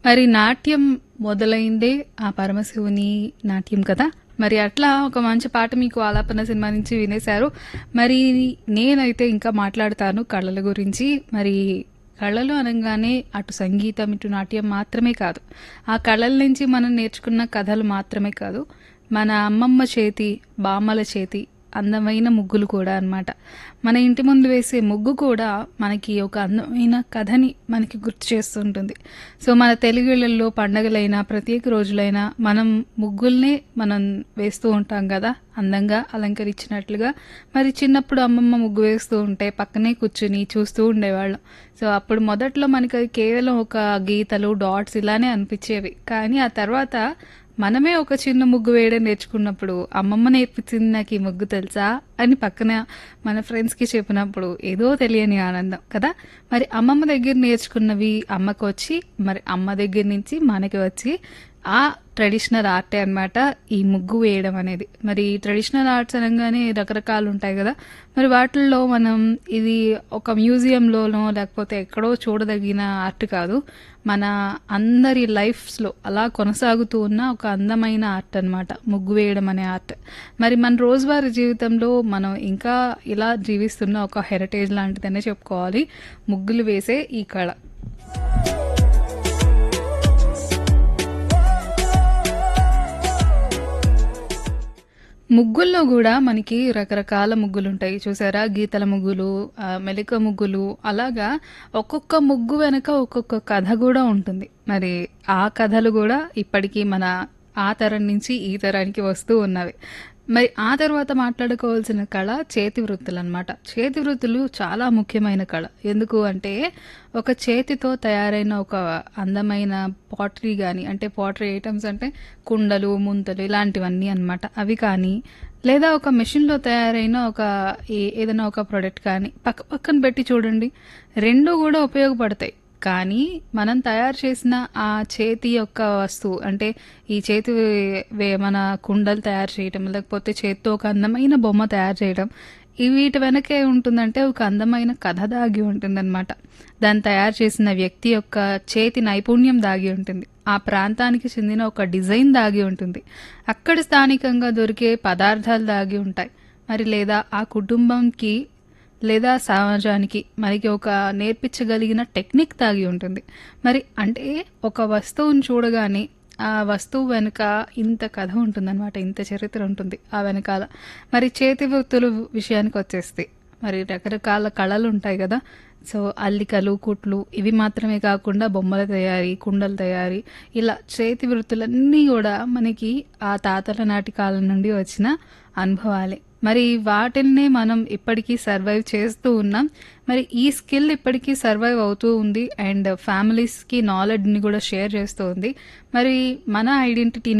మరి నాట్యం మొదలైందే ఆ పరమశివుని నాట్యం కదా మరి అట్లా ఒక మంచి పాట మీకు ఆలాపన సినిమా నుంచి వినేశారు మరి నేనైతే ఇంకా మాట్లాడతాను కళల గురించి మరి కళలు అనగానే అటు సంగీతం ఇటు నాట్యం మాత్రమే కాదు ఆ కళల నుంచి మనం నేర్చుకున్న కథలు మాత్రమే కాదు మన అమ్మమ్మ చేతి బామ్మల చేతి అందమైన ముగ్గులు కూడా అన్నమాట మన ఇంటి ముందు వేసే ముగ్గు కూడా మనకి ఒక అందమైన కథని మనకి గుర్తు చేస్తుంటుంది సో మన తెలుగులలో పండగలైనా ప్రత్యేక రోజులైనా మనం ముగ్గుల్నే మనం వేస్తూ ఉంటాం కదా అందంగా అలంకరించినట్లుగా మరి చిన్నప్పుడు అమ్మమ్మ ముగ్గు వేస్తూ ఉంటే పక్కనే కూర్చుని చూస్తూ ఉండేవాళ్ళం సో అప్పుడు మొదట్లో మనకి అది కేవలం ఒక గీతలు డాట్స్ ఇలానే అనిపించేవి కానీ ఆ తర్వాత మనమే ఒక చిన్న ముగ్గు వేయడం నేర్చుకున్నప్పుడు అమ్మమ్మ నేర్పించింది నాకు ఈ ముగ్గు తెలుసా అని పక్కన మన ఫ్రెండ్స్కి చెప్పినప్పుడు ఏదో తెలియని ఆనందం కదా మరి అమ్మమ్మ దగ్గర నేర్చుకున్నవి అమ్మకు వచ్చి మరి అమ్మ దగ్గర నుంచి మనకి వచ్చి ఆ ట్రెడిషనల్ ఆర్టే అన్నమాట ఈ ముగ్గు వేయడం అనేది మరి ట్రెడిషనల్ ఆర్ట్స్ అనగానే రకరకాలు ఉంటాయి కదా మరి వాటిల్లో మనం ఇది ఒక మ్యూజియంలోనో లేకపోతే ఎక్కడో చూడదగిన ఆర్ట్ కాదు మన అందరి లైఫ్స్లో అలా కొనసాగుతూ ఉన్న ఒక అందమైన ఆర్ట్ అన్నమాట ముగ్గు వేయడం అనే ఆర్ట్ మరి మన రోజువారీ జీవితంలో మనం ఇంకా ఇలా జీవిస్తున్న ఒక హెరిటేజ్ లాంటిదనే చెప్పుకోవాలి ముగ్గులు వేసే ఈ కళ ముగ్గుల్లో కూడా మనకి రకరకాల ముగ్గులు ఉంటాయి చూసారా గీతల ముగ్గులు ఆ, మెలిక ముగ్గులు అలాగా ఒక్కొక్క ముగ్గు వెనక ఒక్కొక్క కథ కూడా ఉంటుంది మరి ఆ కథలు కూడా ఇప్పటికీ మన ఆ తరం నుంచి ఈ తరానికి వస్తూ ఉన్నవి మరి ఆ తర్వాత మాట్లాడుకోవాల్సిన కళ చేతి వృత్తులు అనమాట చేతి వృత్తులు చాలా ముఖ్యమైన కళ ఎందుకు అంటే ఒక చేతితో తయారైన ఒక అందమైన పాటరీ కానీ అంటే పాటరీ ఐటమ్స్ అంటే కుండలు ముంతలు ఇలాంటివన్నీ అన్నమాట అవి కానీ లేదా ఒక మెషిన్లో తయారైన ఒక ఏ- ఏదైనా ఒక ప్రోడక్ట్ కానీ పక్క పక్కన పెట్టి చూడండి రెండు కూడా ఉపయోగపడతాయి కానీ మనం తయారు చేసిన ఆ చేతి యొక్క వస్తువు అంటే ఈ చేతి వే- మన కుండలు తయారు చేయటం లేకపోతే చేతితో ఒక అందమైన బొమ్మ తయారు చేయడం ఈ వీటి వెనకే ఉంటుందంటే ఒక అందమైన కథ దాగి ఉంటుందన్నమాట దాన్ని తయారు చేసిన వ్యక్తి యొక్క చేతి నైపుణ్యం దాగి ఉంటుంది ఆ ప్రాంతానికి చెందిన ఒక డిజైన్ దాగి ఉంటుంది అక్కడ స్థానికంగా దొరికే పదార్థాలు దాగి ఉంటాయి మరి లేదా ఆ కుటుంబంకి లేదా సమాజానికి మనకి ఒక నేర్పించగలిగిన టెక్నిక్ తాగి ఉంటుంది మరి అంటే ఒక వస్తువుని చూడగానే ఆ వస్తువు వెనుక ఇంత కథ ఉంటుందన్నమాట ఇంత చరిత్ర ఉంటుంది ఆ వెనకాల మరి చేతి వృత్తులు విషయానికి వచ్చేస్తే మరి రకరకాల కళలు ఉంటాయి కదా సో అల్లికలు కుట్లు ఇవి మాత్రమే కాకుండా బొమ్మల తయారీ కుండల తయారీ ఇలా చేతి వృత్తులన్నీ కూడా మనకి ఆ తాతల నాటి కాలం నుండి వచ్చిన అనుభవాలే మరి వాటిల్ని మనం ఇప్పటికీ సర్వైవ్ చేస్తూ ఉన్నాం మరి ఈ స్కిల్ ఇప్పటికీ సర్వైవ్ అవుతూ ఉంది అండ్ ఫ్యామిలీస్కి నాలెడ్జ్ని కూడా షేర్ చేస్తూ ఉంది మరి మన ఐడెంటిటీని